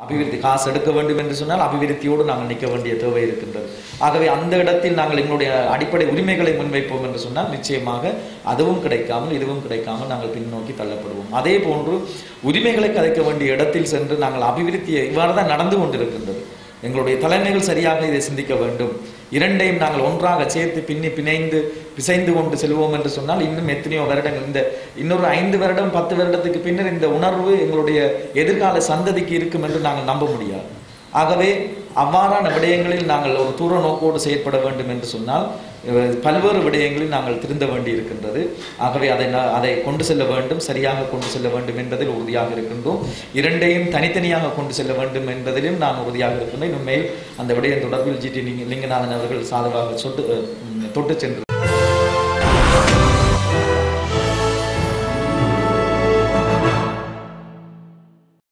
அபிவிருத்தி காசு எடுக்க வேண்டும் என்று சொன்னால் அபிவிருத்தியோடு நாங்கள் நிற்க வேண்டிய தேவை இருக்கின்றது ஆகவே அந்த இடத்தில் நாங்கள் எங்களுடைய அடிப்படை உரிமைகளை முன்வைப்போம் என்று சொன்னால் நிச்சயமாக அதுவும் கிடைக்காமல் இதுவும் கிடைக்காமல் நாங்கள் பின்னோக்கி தள்ளப்படுவோம் அதே போன்று உரிமைகளை கதைக்க வேண்டிய இடத்தில் சென்று நாங்கள் அபிவிருத்தியை இவ்வாறு தான் நடந்து கொண்டிருக்கின்றது எங்களுடைய தலைமைகள் சரியாக இதை சிந்திக்க வேண்டும் இரண்டையும் நாங்கள் ஒன்றாக சேர்த்து பின்னி பிணைந்து பிசைந்து கொண்டு செல்வோம் என்று சொன்னால் இன்னும் எத்தனையோ வருடங்கள் இந்த இன்னொரு ஐந்து வருடம் பத்து வருடத்துக்கு பின்னர் இந்த உணர்வு எங்களுடைய எதிர்கால சந்ததிக்கு இருக்கும் என்று நாங்கள் நம்ப முடியாது ஆகவே அவ்வாறான விடயங்களில் நாங்கள் ஒரு தூர நோக்கோடு செயற்பட வேண்டும் என்று சொன்னால் அஹ், பல்வேறு விடயங்களில் நாங்கள் திருந்த வேண்டி இருக்கின்றது ஆகவே அதை நா- அதை கொண்டு செல்ல வேண்டும் சரியாக கொண்டு செல்ல வேண்டும் என்பதில் உறுதியாக இருக்கின்றோம் இரண்டையும் தனித்தனியாக கொண்டு செல்ல வேண்டும் என்பதிலும் நான் உறுதியாக இருக்கின்றேன் உண்மையில் அந்த விடயம் தொடர்பில் ஜிடி லிங்க லிங்கநாதன் அவர்கள் சாதகமாக சொட்டு அஹ், தொட்டு சென்று